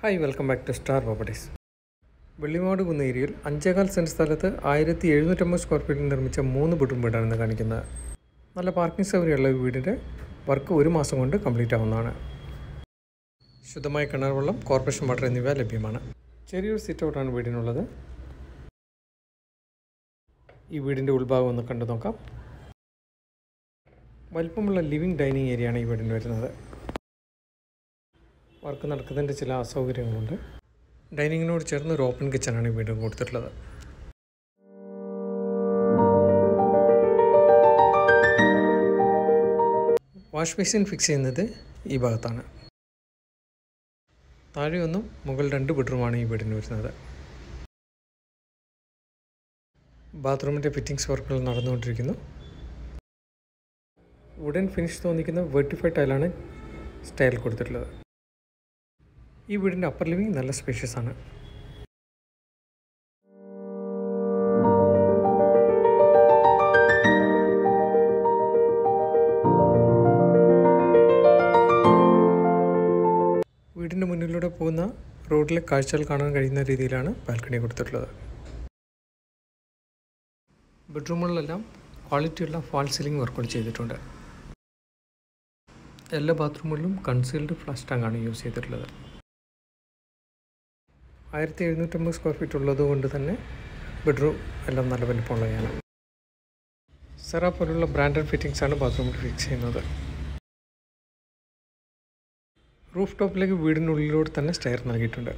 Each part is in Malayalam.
hi welcome back to star properties Vellimadukunnu ഏരിയയിൽ അഞ്ചേകാൽ സെൻറ്റ് സ്ഥലത്ത് ആയിരത്തി എഴുന്നൂറ്റമ്പത് സ്ക്വയർ ഫീറ്റിൽ നിർമ്മിച്ച മൂന്ന് ബെഡ്റൂം വീടാണ് ഇന്ന് കാണിക്കുന്നത് നല്ല പാർക്കിംഗ് സൗകര്യമുള്ള ഈ വീടിൻ്റെ വർക്ക് ഒരു മാസം കൊണ്ട് കംപ്ലീറ്റ് ആവുന്നതാണ് ശുദ്ധമായ കിണർ വെള്ളം കോർപ്പറേഷൻ വാട്ടർ എന്നിവ ലഭ്യമാണ് ചെറിയൊരു സിറ്റ് ഔട്ടാണ് വീടിനുള്ളത് ഈ വീടിൻ്റെ ഉൾഭാഗം ഒന്ന് കണ്ടു നോക്കാം വലിപ്പമുള്ള ലിവിങ് ഡൈനിങ് ഏരിയയാണ് ഈ വീടിന് വരുന്നത് വർക്ക് നടക്കുന്നതിൻ്റെ ചില അസൗകര്യങ്ങളുണ്ട് ഡൈനിങ്ങിനോട് ചേർന്ന് ഒരു ഓപ്പൺ കിച്ചണാണ് ഈ വീണ്ടും കൊടുത്തിട്ടുള്ളത് വാഷ് ബേസിൻ ഫിക്സ് ചെയ്യുന്നത് ഈ ഭാഗത്താണ് താഴെ ഒന്നും മുകൾ രണ്ട് ബെഡ്റൂമാണ് ഈ വീടിന് വരുന്നത് ബാത്റൂമിൻ്റെ ഫിറ്റിംഗ്സ് വർക്കുകൾ നടന്നുകൊണ്ടിരിക്കുന്നു വുഡൻ ഫിനിഷ് തോന്നിക്കുന്ന വെർട്ടിഫൈഡ് ടൈലാണ് സ്റ്റൈൽ കൊടുത്തിട്ടുള്ളത് ഈ വീടിൻ്റെ അപ്പർ ലിവിങ് നല്ല സ്പേഷ്യസ് ആണ് വീടിൻ്റെ മുന്നിലൂടെ പോകുന്ന റോഡിലെ കാഴ്ചകൾ കാണാൻ കഴിയുന്ന രീതിയിലാണ് ബാൽക്കണി കൊടുത്തിട്ടുള്ളത് ബെഡ്റൂമുകളിലെല്ലാം ക്വാളിറ്റിയുള്ള ഫാൾ സീലിംഗ് വർക്കുകൾ ചെയ്തിട്ടുണ്ട് എല്ലാ ബാത്റൂമുകളിലും കൺസീൽഡ് ഫ്ലഷ് ടാങ്കാണ് യൂസ് ചെയ്തിട്ടുള്ളത് ആയിരത്തി എഴുന്നൂറ്റമ്പത് സ്ക്വയർ ഫീറ്റ് ഉള്ളത് കൊണ്ട് തന്നെ ബെഡ്റൂം എല്ലാം നല്ല വലിപ്പമുള്ളതാണ് സെറ പോലുള്ള ബ്രാൻഡഡ് ഫിറ്റിംഗ്സ് ആണ് ബാത്റൂമിൽ ഫിക്സ് ചെയ്യുന്നത് റൂഫ് ടോപ്പിലേക്ക് വീടിനുള്ളിലൂടെ തന്നെ സ്റ്റെയർ നൽകിയിട്ടുണ്ട്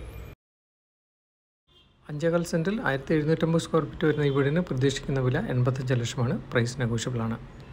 അഞ്ചേകാൽ സെൻറ്റിൽ ആയിരത്തി എഴുന്നൂറ്റമ്പത് സ്ക്വയർ ഫീറ്റ് വരുന്ന ഈ വീടിന് പ്രതീക്ഷിക്കുന്ന വില എൺപത്തഞ്ച് ലക്ഷമാണ് പ്രൈസ് നെഗോഷ്യബിൾ ആണ്